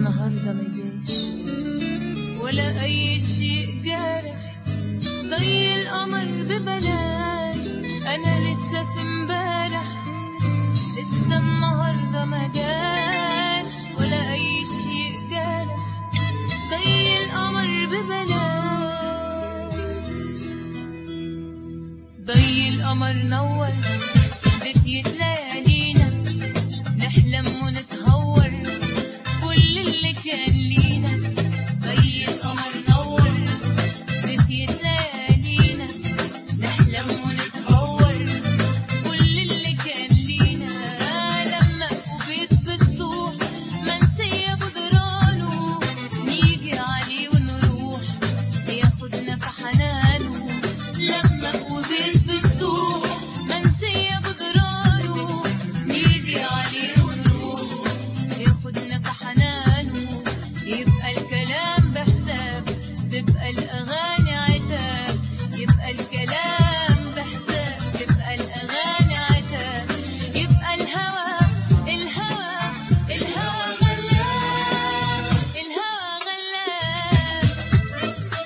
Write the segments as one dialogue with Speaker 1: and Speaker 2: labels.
Speaker 1: النهاردة مجاش ولا أي شيء جارح ضي القمر ببلاش أنا لسه في امبارح لسه النهاردة مجاش ولا أي شيء جارح ضي القمر ببلاش ضي القمر نور بديت ليالينا نحلم ونتهور كل اللي كان لينا ضي القمر نور بديت ليالينا نحلم ونتهور كل اللي كان لينا لما وبيت بتروح منسية جدرانه نيجي عليه ونروح ياخدنا في حنانه لما وبيت بتروح منسية جدرانه نيجي عليه ونروح ياخدنا في حنانه يبقى الكلام بحساب تبقى الأغاني عتاب يبقى الكلام بحساب تبقى الأغاني عتاب يبقى الهوى الهوى الهوى غلاب الهوى غلاب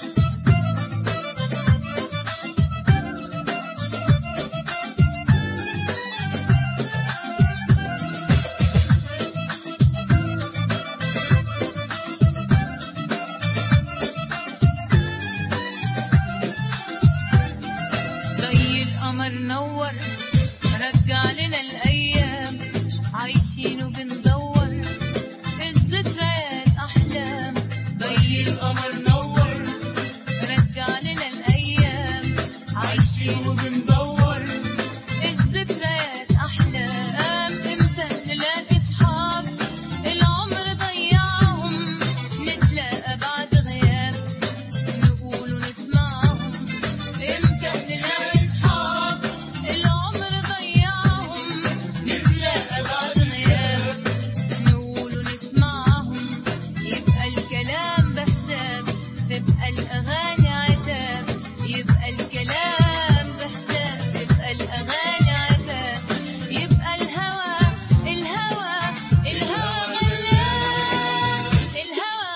Speaker 1: ضي القمر نور رجع لنا الأيام عايشين وبندور الذكريات أحلام ضي القمر نور رجع لنا الأيام عايشين وبندور الذكريات أحلام إمتى نلاقي صحاب العمر ضيعهم نتلاقى بعد غياب نقول ونسمعهم امتى نلاقي صحاب العمر ضيعهم نتلاقى بعد غياب نقول ونسمعهم يبقى الكلام بحساب تبقى الأغاني عتاب يبقى الكلام بحساب تبقى الأغاني عتاب يبقى الهوى الهوى الهوى غلاب الهوى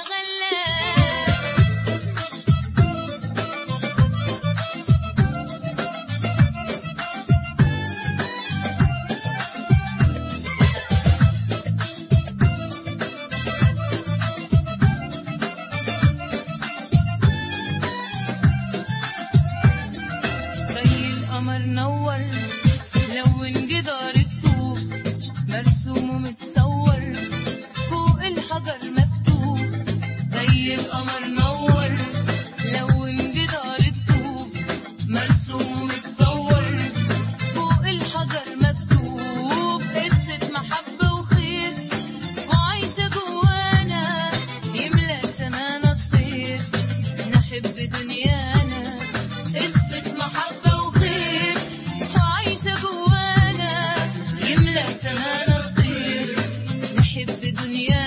Speaker 1: غلاب ضي القمر نور لون جدار الطوب مرسوم ومتصور فوق الحجر مكتوب ضي القمر نور لون جدار الطوب مرسوم ومتصور فوق الحجر مكتوب قصة محبة وخير وعايشة جوانا يملى سمانا الطير نحب دنيانا قصة محبة وخير وعايشة جوانا يملى سمانا الطير نحب دنيانا